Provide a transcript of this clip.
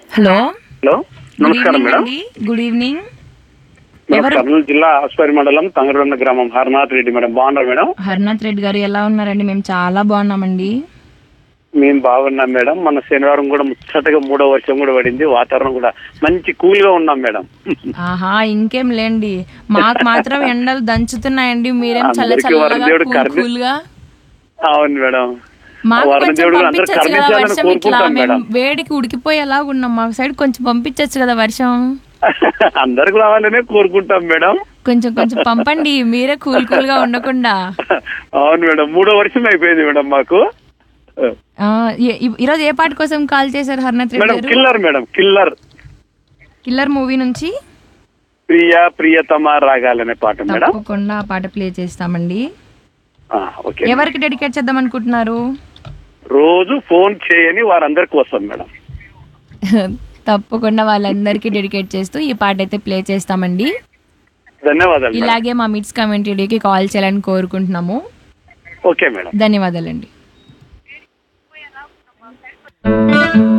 Hello hello good నమస్కారం evening madam అండి good evening మేము ఎవరు? కర్నూలు జిల్లా ఆస్పరి మండలం తంగరొండ గ్రామం హరనాథ్ రెడ్డి మేడం బాగున్నారు మేడం హర్నాథ్ రెడ్డి గారు ఎలా ఉన్నారండి మేము చాలా బాగున్నామండి మేము బాగున్నాం మేడం మన శనివారం కూడా ముచ్చటగా మూడో వర్షం కూడా పడింది వాతావరణం కూడా మంచి కూల్ గా ఉన్నాం మేడం ఆహా ఇంకేం లేండి మాకు మాత్రం ఎండలు దంచుతున్నాయండి మీరేం చల్ల అందరికీ చల్లగా వరదేవుడు కూల్ కరుణ- కూల్ గా అవును మేడం మాకు వరుణ కొంచెం దేవుడు అందరూ పంపించచ్చు కదా కరుణించాలని వర్షం ఇట్లా కోరుకుంటాం మేము మేడం వేడికి ఉడికిపోయేలా ఉన్నాం మా సైడ్ కొంచెం పంపించచ్చు కదా వర్షం అందరికి రావాలనే కోరుకుంటాం మేడం కొంచెం కొంచెం పంపండి మీరే కూల్ కూల్ గా ఉండకుండా అవును మేడం మూడో వర్షం అయిపోయింది మేడం మాకు ఆ, ఈ- ఈ- ఈరోజు ఏ పాట కోసం కాల్ చేశారు హర్నాథ్ రెడ్డి మేడం గారు killer madam killer killer movie నుంచి ప్రియ ప్రియతమ రాగాలనే పాట మేడం తప్పకుండా ఆ పాట ప్లే చేస్తామండి ఆ, ఓకే ఎవరికి డెడికేట్ చేద్దాం అనుకుంటున్నారు రోజు ఫోన్ చేయని వారందరి కోసం మేడం తప్పకుండా వాళ్ళందరికీ డెడికేట్ చేస్తూ ఈ పాట అయితే ప్లే చేస్తామండి ధన్యవాదాలు మేడం. ఇలాగే మా మిట్స్ కమ్యూనిటీకి కాల్ చేయాలని కోరుకుంటున్నాము ఓకే మేడం ధన్యవాదాలండి